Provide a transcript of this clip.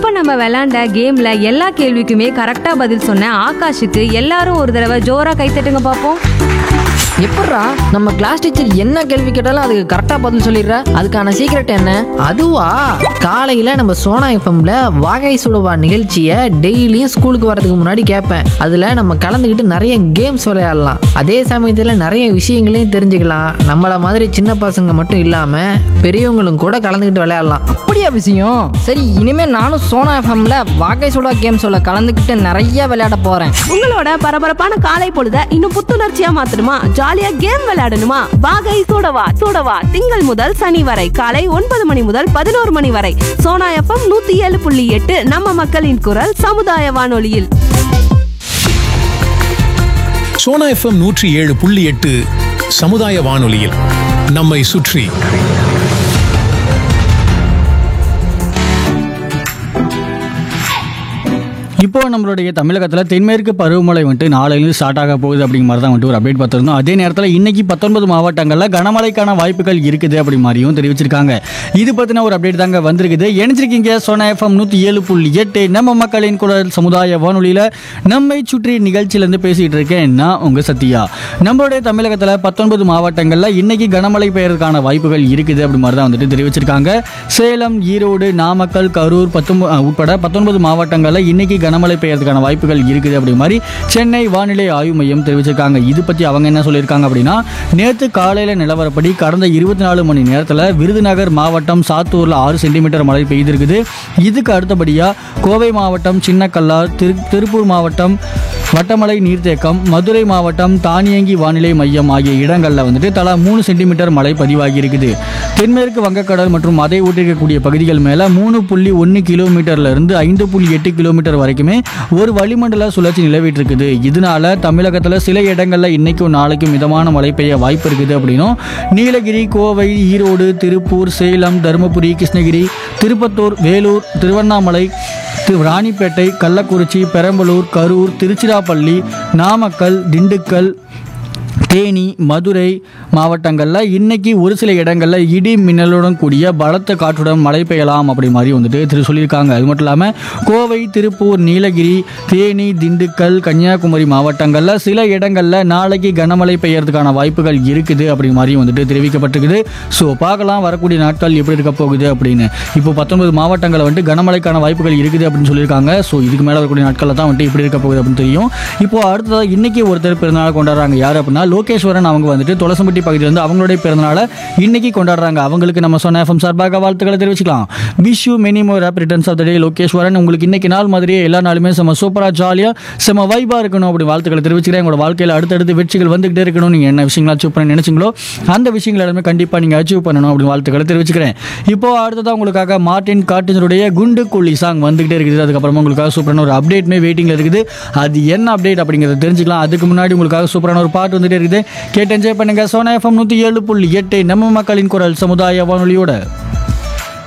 இப்ப நம்ம விளையாண்ட கேம்ல எல்லா கேள்விக்குமே கரெக்டா பதில் சொன்ன ஆகாஷுக்கு எல்லாரும் ஒரு தடவை ஜோரா கைத்தட்டுங்க பாப்போம் எப்பட்றா நம்ம கிளாஸ் டீச்சர் என்ன கேள்வி கேட்டாலும் அதுக்கு கரெக்டாக பதில் சொல்லிடுற அதுக்கான சீக்ரெட் என்ன அதுவா காலையில நம்ம சோனா எஃப்எம்ல வாகை சுடுவா நிகழ்ச்சியை டெய்லியும் ஸ்கூலுக்கு வரதுக்கு முன்னாடி கேட்பேன் அதுல நம்ம கலந்துக்கிட்டு நிறைய கேம்ஸ் விளையாடலாம் அதே சமயத்துல நிறைய விஷயங்களையும் தெரிஞ்சுக்கலாம் நம்மள மாதிரி சின்ன பசங்க மட்டும் இல்லாம பெரியவங்களும் கூட கலந்துக்கிட்டு விளையாடலாம் அப்படியா விஷயம் சரி இனிமே நானும் சோனா எஃப்எம்ல வாகை சுடா கேம்ஸோட கலந்துக்கிட்டு நிறைய விளையாட போறேன் உங்களோட பரபரப்பான காலை பொழுத இன்னும் புத்துணர்ச்சியா மாத்தணுமா ஜாலியா கேம் விளையாடணுமா வாகை சூடவா சூடவா திங்கள் முதல் சனி வரை காலை ஒன்பது மணி முதல் பதினோரு மணி வரை சோனா எஃப்எம் நூத்தி ஏழு புள்ளி எட்டு நம்ம மக்களின் குரல் சமுதாய வானொலியில் சோனா எஃப்எம் நூற்றி ஏழு புள்ளி எட்டு சமுதாய வானொலியில் நம்மை சுற்றி இப்போ நம்மளுடைய தமிழகத்தில் தென்மேற்கு பருவமழை வந்துட்டு நாளையிலிருந்து ஸ்டார்ட் ஆக போகுது அப்படிங்கிற மாதிரி தான் வந்துட்டு ஒரு அப்டேட் பார்த்துருந்தோம் அதே நேரத்தில் இன்னைக்கு பத்தொன்பது மாவட்டங்களில் கனமழைக்கான வாய்ப்புகள் இருக்குது அப்படி மாதிரியும் தெரிவிச்சிருக்காங்க இது பற்றின ஒரு அப்டேட் தாங்க வந்திருக்குது இணைஞ்சிருக்கீங்க சோனா எஃப்எம் நூற்றி ஏழு புள்ளி எட்டு நம்ம மக்களின் குரல் சமுதாய வானொலியில் நம்மை சுற்றி நிகழ்ச்சியிலேருந்து பேசிகிட்டு இருக்கேன் நான் உங்கள் சத்யா நம்மளுடைய தமிழகத்தில் பத்தொன்பது மாவட்டங்களில் இன்னைக்கு கனமழை பெய்யறதுக்கான வாய்ப்புகள் இருக்குது அப்படி மாதிரி தான் வந்துட்டு தெரிவிச்சிருக்காங்க சேலம் ஈரோடு நாமக்கல் கரூர் பத்தொன்பது உட்பட பத்தொன்பது மாவட்டங்களில் இன்னைக்கு கனமழை பெய்யறதுக்கான வாய்ப்புகள் இருக்குது அப்படி மாதிரி சென்னை வானிலை ஆய்வு மையம் தெரிவிச்சிருக்காங்க இது பற்றி அவங்க என்ன சொல்லியிருக்காங்க அப்படின்னா நேற்று காலையில் நிலவரப்படி கடந்த இருபத்தி நாலு மணி நேரத்தில் விருதுநகர் மாவட்டம் சாத்தூரில் ஆறு சென்டிமீட்டர் மழை பெய்திருக்குது இதுக்கு அடுத்தபடியாக கோவை மாவட்டம் சின்னக்கல்லார் திரு திருப்பூர் மாவட்டம் வட்டமலை நீர்த்தேக்கம் மதுரை மாவட்டம் தானியங்கி வானிலை மையம் ஆகிய இடங்களில் வந்துட்டு தலா மூணு சென்டிமீட்டர் மழை பதிவாகி இருக்குது தென்மேற்கு வங்கக்கடல் மற்றும் அதை ஒட்டிருக்கக்கூடிய பகுதிகள் மேலே மூணு புள்ளி ஒன்று கிலோமீட்டர்ல இருந்து ஐந்து புள்ளி எட்டு கிலோமீட்டர் வரைக்குமே ஒரு வளிமண்டல சுழற்சி நிலவிட்டு இருக்குது இதனால தமிழகத்தில் சில இடங்களில் இன்னைக்கும் நாளைக்கும் மிதமான மழை பெய்ய வாய்ப்பு இருக்குது அப்படின்னும் நீலகிரி கோவை ஈரோடு திருப்பூர் சேலம் தருமபுரி கிருஷ்ணகிரி திருப்பத்தூர் வேலூர் திருவண்ணாமலை திரு ராணிப்பேட்டை கள்ளக்குறிச்சி பெரம்பலூர் கரூர் திருச்சிராப்பள்ளி நாமக்கல் திண்டுக்கல் தேனி மதுரை மாவட்டங்களில் இன்னைக்கு ஒரு சில இடங்களில் இடி மின்னலுடன் கூடிய பலத்த காற்றுடன் மழை பெய்யலாம் அப்படி மாதிரி வந்துட்டு திரு சொல்லியிருக்காங்க அது மட்டும் இல்லாமல் கோவை திருப்பூர் நீலகிரி தேனி திண்டுக்கல் கன்னியாகுமரி மாவட்டங்களில் சில இடங்களில் நாளைக்கு கனமழை பெய்யறதுக்கான வாய்ப்புகள் இருக்குது அப்படி மாதிரி வந்துட்டு தெரிவிக்கப்பட்டிருக்குது ஸோ பார்க்கலாம் வரக்கூடிய நாட்கள் எப்படி இருக்க போகுது அப்படின்னு இப்போ பத்தொன்பது மாவட்டங்களில் வந்துட்டு கனமழைக்கான வாய்ப்புகள் இருக்குது அப்படின்னு சொல்லியிருக்காங்க ஸோ இதுக்கு மேலே வரக்கூடிய நாட்களில் தான் வந்துட்டு இப்படி இருக்க போகுது அப்படின்னு தெரியும் இப்போ அடுத்ததாக இன்னைக்கு ஒருத்தர் பிறந்தநாள் கொண்டாடுறாங்க யார் அப்படின்னா லோகேஸ்வரன் அவங்க வந்துட்டு துளசம்பட்டி பகுதியிலேருந்து அவங்களுடைய பிறந்தநாளை இன்னைக்கு கொண்டாடுறாங்க அவங்களுக்கு நம்ம சொன்ன எஃப்எம் சார்பாக வாழ்த்துக்களை தெரிவிச்சுக்கலாம் wish you many more happy returns of the day Lokeswaran உங்களுக்கு இன்னைக்கு நாள் மாதிரியே எல்லா நாளுமே செம்ம சூப்பராக ஜாலியாக செம்ம வைபாக இருக்கணும் அப்படி வாழ்த்துக்களை தெரிவிச்சுக்கிறேன் உங்களோட வாழ்க்கையில் அடுத்தடுத்து வெற்றிகள் வந்துகிட்டே இருக்கணும் நீங்கள் என்ன விஷயங்கள் அச்சீவ் பண்ண நினைச்சீங்களோ அந்த விஷயங்கள் எல்லாமே கண்டிப்பாக நீங்கள் அச்சீவ் பண்ணணும் அப்படி வாழ்த்துக்களை தெரிவிச்சுக்கிறேன் இப்போ அடுத்ததாக உங்களுக்காக மார்டின் காட்டினுடைய குண்டு குழி சாங் வந்துகிட்டே இருக்குது அதுக்கப்புறமா உங்களுக்காக சூப்பரான ஒரு அப்டேட்மே வெயிட்டிங்கில் இருக்குது அது என்ன அப்டேட் அப்படிங்கிறத தெரிஞ்சுக்கலாம் அதுக்கு முன்னாடி உங்களுக்காக சூப்பரான ஒரு பாட்டு வந்துட்டே இருக்குது கேட்டு என்ஜாய் பண்ணுங்க சோனா எஃப்எம் நூற்றி ஏழு புள்ளி எட்டு நம்ம மக்களின் குரல் சமுதாய வானொலியோட